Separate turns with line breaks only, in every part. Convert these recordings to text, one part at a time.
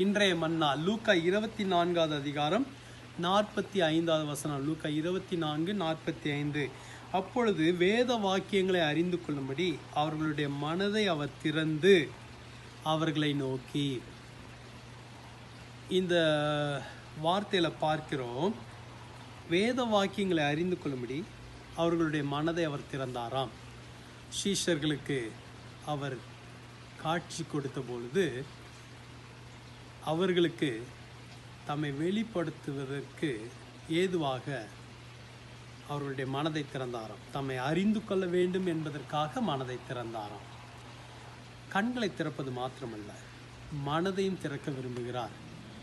இன்றைய மன்னா லூக்கா இருபத்தி நான்காவது அதிகாரம் நாற்பத்தி ஐந்தாவது வசனம் லூக்கா இருபத்தி நான்கு நாற்பத்தி ஐந்து அப்பொழுது வேத வாக்கியங்களை அறிந்து கொள்ளும்படி அவர்களுடைய மனதை அவர் திறந்து அவர்களை நோக்கி இந்த வார்த்தையில் பார்க்கிறோம் வேத வாக்கியங்களை அறிந்து கொள்ளும்படி அவர்களுடைய மனதை அவர் திறந்தாராம் சீஷர்களுக்கு அவர் காட்சி கொடுத்த பொழுது அவர்களுக்கு தம்மை வெளிப்படுத்துவதற்கு ஏதுவாக அவர்களுடைய மனதை திறந்தாராம் தம்மை அறிந்து கொள்ள வேண்டும் என்பதற்காக மனதை திறந்தாராம் கண்களை திறப்பது மாத்திரமல்ல மனதையும் திறக்க விரும்புகிறார்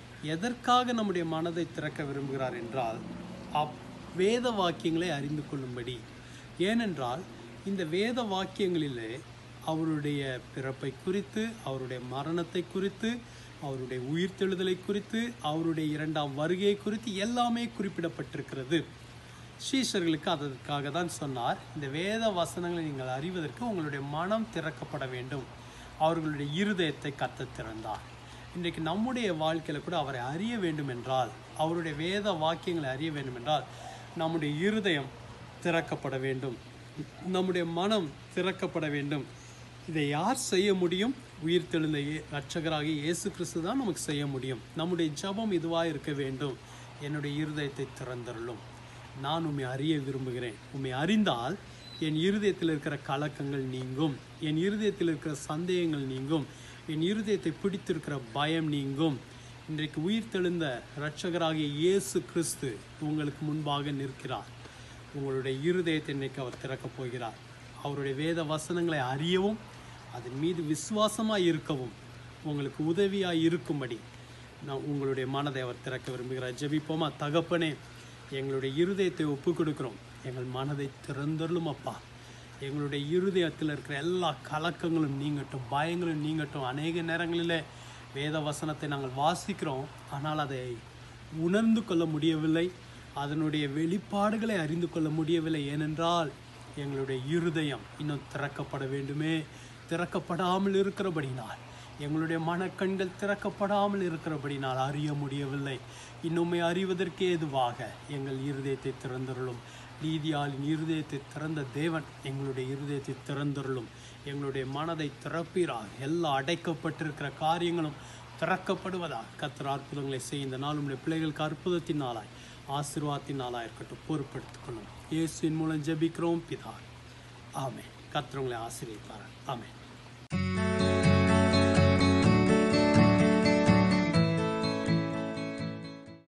எதற்காக நம்முடைய மனதை திறக்க விரும்புகிறார் என்றால் அப் வேத வாக்கியங்களை அறிந்து கொள்ளும்படி ஏனென்றால் இந்த வேத வாக்கியங்களிலே அவருடைய பிறப்பை குறித்து அவருடைய மரணத்தை குறித்து அவருடைய உயிர்த்தெழுதலை குறித்து அவருடைய இரண்டாம் வருகையை குறித்து எல்லாமே குறிப்பிடப்பட்டிருக்கிறது ஸ்ரீஷர்களுக்கு அதற்காக தான் சொன்னார் இந்த வேத வசனங்களை நீங்கள் அறிவதற்கு உங்களுடைய மனம் திறக்கப்பட வேண்டும் அவர்களுடைய இருதயத்தை கத்த திறந்தார் இன்றைக்கு நம்முடைய வாழ்க்கையில் கூட அவரை அறிய வேண்டும் என்றால் அவருடைய வேத வாக்கியங்களை அறிய வேண்டும் என்றால் நம்முடைய இருதயம் திறக்கப்பட வேண்டும் நம்முடைய மனம் திறக்கப்பட வேண்டும் இதை யார் செய்ய முடியும் உயிர் தெழுந்த ஏ ரட்சகராகிய இயேசு கிறிஸ்து தான் நமக்கு செய்ய முடியும் நம்முடைய ஜபம் இதுவாக இருக்க வேண்டும் என்னுடைய இருதயத்தை திறந்தருளும் நான் உம்மை அறிய விரும்புகிறேன் உம்மை அறிந்தால் என் இருதயத்தில் இருக்கிற கலக்கங்கள் நீங்கும் என் இருதயத்தில் இருக்கிற சந்தேகங்கள் நீங்கும் என் இருதயத்தை பிடித்திருக்கிற பயம் நீங்கும் இன்றைக்கு உயிர் தெழுந்த இரட்சகராகிய இயேசு கிறிஸ்து உங்களுக்கு முன்பாக நிற்கிறார் உங்களுடைய இருதயத்தை இன்றைக்கு அவர் திறக்கப் போகிறார் அவருடைய வேத வசனங்களை அறியவும் அதன் மீது விசுவாசமாக இருக்கவும் உங்களுக்கு உதவியாக இருக்கும்படி நான் உங்களுடைய மனதை அவர் திறக்க விரும்புகிறார் ஜெபிப்போமா தகப்பனே எங்களுடைய இருதயத்தை ஒப்பு கொடுக்கிறோம் எங்கள் மனதை திறந்தருளும் அப்பா எங்களுடைய இருதயத்தில் இருக்கிற எல்லா கலக்கங்களும் நீங்கட்டும் பயங்களும் நீங்கட்டும் அநேக நேரங்களில் வேத வசனத்தை நாங்கள் வாசிக்கிறோம் ஆனால் அதை உணர்ந்து கொள்ள முடியவில்லை அதனுடைய வெளிப்பாடுகளை அறிந்து கொள்ள முடியவில்லை ஏனென்றால் எங்களுடைய இருதயம் இன்னும் திறக்கப்பட வேண்டுமே திறக்கப்படாமல் இருக்கிறபடினால் எங்களுடைய மனக்கண்கள் திறக்கப்படாமல் இருக்கிறபடினால் அறிய முடியவில்லை இன்னுமே அறிவதற்கு ஏதுவாக எங்கள் இருதயத்தை திறந்தருளும் நீதியாளின் இருதயத்தை திறந்த தேவன் எங்களுடைய இருதயத்தை திறந்தருளும் எங்களுடைய மனதை திறப்பீராக எல்லா அடைக்கப்பட்டிருக்கிற காரியங்களும் திறக்கப்படுவதாக கத்திர அற்புதங்களை செய்ய இந்த நாள் உங்களுடைய பிள்ளைகளுக்கு அற்புதத்தின் நாளாய் ஆசீர்வாதத்தின் நாளாக இருக்கட்டும் பொறுப்படுத்திக் கொள்ளும் இயேசுவின் மூலம் ஜெபிக்கிறோம் பிதா ஆமென் கத்திரவங்களை ஆசீர்வதிப்பார்கள் ஆமென்